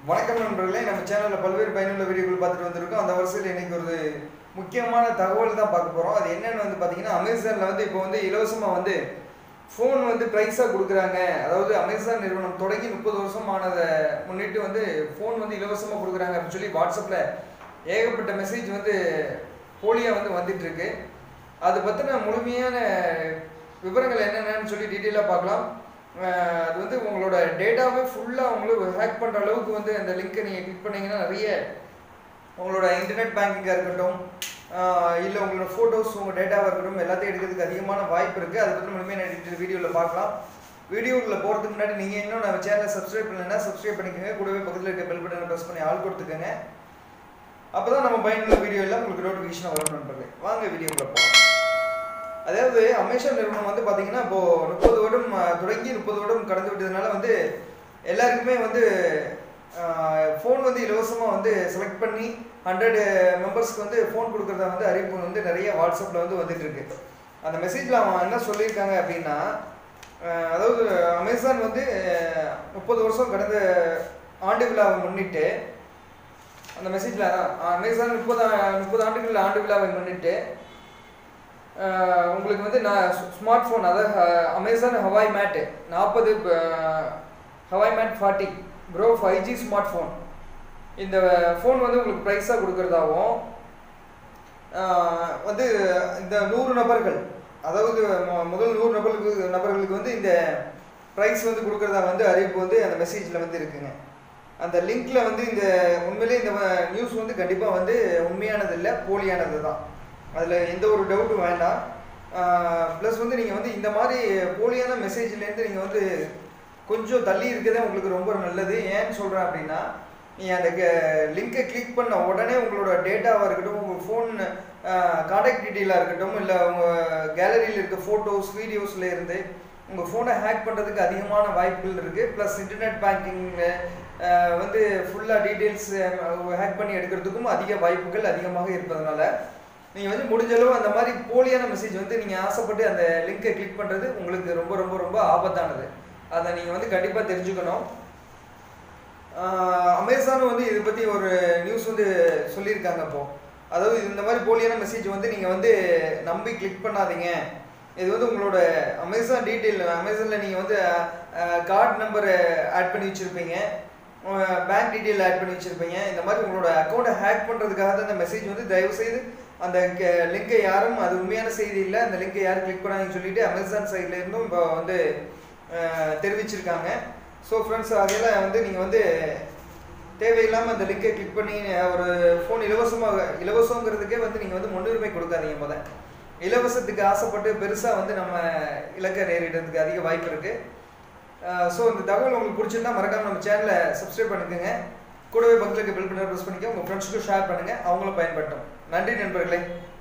வணக்கம் நண்பர்களே நம்ம சேனலில் பல்வேறு பயனுள்ள வீடியோக்கள் பார்த்துட்டு வந்திருக்கோம் அந்த வரிசையில் இன்னைக்கு ஒரு முக்கியமான தகவல் தான் பார்க்க போகிறோம் அது என்னன்னு வந்து பார்த்தீங்கன்னா அமேசானில் வந்து இப்போ வந்து இலவசமாக வந்து ஃபோன் வந்து ப்ரைஸாக கொடுக்குறாங்க அதாவது அமேசான் நிறுவனம் தொடங்கி முப்பது வருஷம் ஆனதை முன்னிட்டு வந்து ஃபோன் வந்து இலவசமாக கொடுக்குறாங்க அப்படின்னு சொல்லி வாட்ஸ்அப்பில் ஏகப்பட்ட மெசேஜ் வந்து போலியாக வந்து வந்துட்டு இருக்கு அது பற்றின முழுமையான விவரங்கள் என்னென்னு சொல்லி டீட்டெயிலாக பார்க்கலாம் அஹ் அது வந்து உங்களோட டேட்டாவே ஃபுல்லாக உங்களுக்கு ஹேக் பண்ணுற அளவுக்கு வந்து அந்த லிங்க்கை நீங்கள் கிளிக் பண்ணீங்கன்னா நிறைய உங்களோட இன்டர்நெட் பேங்கிங்காக இருக்கட்டும் இல்லை உங்களோட ஃபோட்டோஸ் உங்கள் டேட்டாவாக இருக்கட்டும் எல்லாத்தையும் எடுக்கிறதுக்கு அதிகமான வாய்ப்பு இருக்குது அதை பற்றி முழுமையாக டீட்டெயில் வீடியோவில் பார்க்கலாம் வீடியோவில் போகிறதுக்கு முன்னாடி நீங்கள் இன்னும் நம்ம சேனலை சப்ஸ்கிரைப் பண்ணலைன்னா சப்ஸ்கிரைப் பண்ணிக்கோங்க கூடவே பக்கத்தில் இருக்க பெல் பட்டனை ப்ரெஸ் பண்ணி ஆள் கொடுத்துக்கோங்க அப்போ தான் நம்ம பயனுள்ள வீடியோ எல்லாம் உங்களுக்கு நோட்டிஃபிகேஷன் வரும் நண்பர்களே வாங்க வீடியோக்குள்ள போகலாம் அதாவது அமேசான் நிறுவனம் வந்து பார்த்தீங்கன்னா இப்போ முப்பது வருடம் அஹ், தொடங்கி முப்பது வருடம் கடந்து விட்டதுனால வந்து எல்லாருக்குமே வந்து ஃபோன் வந்து இலவசமாக வந்து செலக்ட் பண்ணி ஹண்ட்ரட் மெம்பர்ஸ்க்கு வந்து ஃபோன் கொடுக்குறதா வந்து அறிவிப்பு வந்து நிறைய வாட்ஸ்அப்பில் வந்து வந்துட்டு இருக்கு அந்த மெசேஜில் அவன் என்ன சொல்லியிருக்காங்க அப்படின்னா அஹ், அதாவது அமேசான் வந்து முப்பது வருஷம் கடந்த ஆண்டு விழாவை முன்னிட்டு அந்த மெசேஜில் அதான் அமேசான் முப்பது முப்பது ஆண்டுகள் ஆண்டு விழாவை முன்னிட்டு ஆஹ் உங்களுக்கு வந்து நான் ஸ்மார்ட் ஃபோன் அதாவது அமேசான் ஹவாய் மேட் நாற்பது Huawei Mate forty pro five G smart phone இந்த ஃபோன் வந்து உங்களுக்கு ப்ரைஸாக கொடுக்குறதாவும் ஆஹ் வந்து இந்த நூறு நபர்கள் அதாவது மு- முதல் நூறு நபர்களுக்கு நபர்களுக்கு வந்து இந்த ப்ரைஸ் வந்து கொடுக்குறதா வந்து அறிவிப்பு வந்து அந்த மெசேஜில் வந்து இருக்குங்க அந்த லிங்க்ல வந்து இந்த உண்மையிலே இந்த நியூஸ் வந்து கண்டிப்பாக வந்து உண்மையானது இல்லை போலியானது தான் அதில் எந்த ஒரு டவுட்டும் வேண்டாம் ப்ளஸ் வந்து நீங்கள் வந்து இந்த மாதிரி போலியான மெசேஜ்லேருந்து நீங்கள் வந்து கொஞ்சம் தள்ளி இருக்கிறதே உங்களுக்கு ரொம்ப நல்லது ஏன்னு சொல்கிறேன் அப்படின்னா நீங்கள் அந்த லிங்கை கிளிக் பண்ண உடனே உங்களோட டேட்டாவாக இருக்கட்டும் உங்கள் ஃபோன் காண்டாக்ட் டீட்டெயிலாக இருக்கட்டும் இல்லை உங்கள் கேலரியில் இருக்க ஃபோட்டோஸ் வீடியோஸில் இருந்து உங்கள் ஃபோனை ஹேக் பண்ணுறதுக்கு அதிகமான வாய்ப்புகள் இருக்குது ப்ளஸ் இன்டர்நெட் பேங்கிங்கில் வந்து ஃபுல்லாக டீட்டெயில்ஸ் ஹேக் பண்ணி எடுக்கிறதுக்கும் அதிக வாய்ப்புகள் அதிகமாக இருப்பதனால நீங்கள் வந்து முடிஞ்ச அளவு அந்த மாதிரி போலியான மெசேஜ் வந்து நீங்கள் ஆசைப்பட்டு அந்த லிங்கை கிளிக் பண்ணுறது உங்களுக்கு ரொம்ப ரொம்ப ரொம்ப ஆபத்தானது அதை நீங்கள் வந்து கண்டிப்பாக தெரிஞ்சுக்கணும் அமேசானும் வந்து இதை பற்றி ஒரு நியூஸ் வந்து சொல்லியிருக்காங்க இப்போ அதாவது இந்த மாதிரி போலியான மெசேஜ் வந்து நீங்கள் வந்து நம்பி கிளிக் பண்ணாதீங்க இது வந்து உங்களோட அமேசான் டீட்டெயில் அமேசானில் நீங்கள் வந்து கார்டு நம்பர் ஆட் பண்ணி வச்சுருப்பீங்க பேங்க் டீட்டெயில் ஆட் பண்ணி வச்சுருப்பீங்க இந்த மாதிரி உங்களோட அக்கௌண்ட்டை ஹேக் பண்ணுறதுக்காக தான் இந்த மெசேஜ் வந்து தயவு செய்து அந்த லிங்கை யாரும் அது உண்மையான செய்தி இல்லை அந்த லிங்கை யாரும் கிளிக் பண்ணாங்கன்னு சொல்லிட்டு அமேசான் சைட்ல இருந்தும் இப்போ வந்து அஹ், தெரிவிச்சிருக்காங்க ஸோ ஃப்ரெண்ட்ஸ் அதையெல்லாம் வந்து நீங்கள் வந்து தேவையில்லாமல் அந்த லிங்கை கிளிக் பண்ணி ஒரு ஃபோன் இலவசமாக இலவசங்கிறதுக்கே வந்து நீங்கள் வந்து முன்னுரிமை கொடுக்காதீங்க முத இலவசத்துக்கு ஆசைப்பட்டு பெருசாக வந்து நம்ம இலக்கை நேரிடுறதுக்கு அதிக வாய்ப்பு இருக்குது ஸோ இந்த தகவல் உங்களுக்கு பிடிச்சிருந்தா மறக்காம நம்ம சேனலை சப்ஸ்கிரைப் பண்ணிக்கோங்க கூடவே பக்கத்துக்கு பெல் பட்டன் ப்ரெஸ் பண்ணிக்க உங்கள் ஃப்ரெண்ட்ஸுக்கும் ஷேர் பண்ணுங்கள் அவங்களும் பயன்படுத்தும் நன்றி நண்பர்களே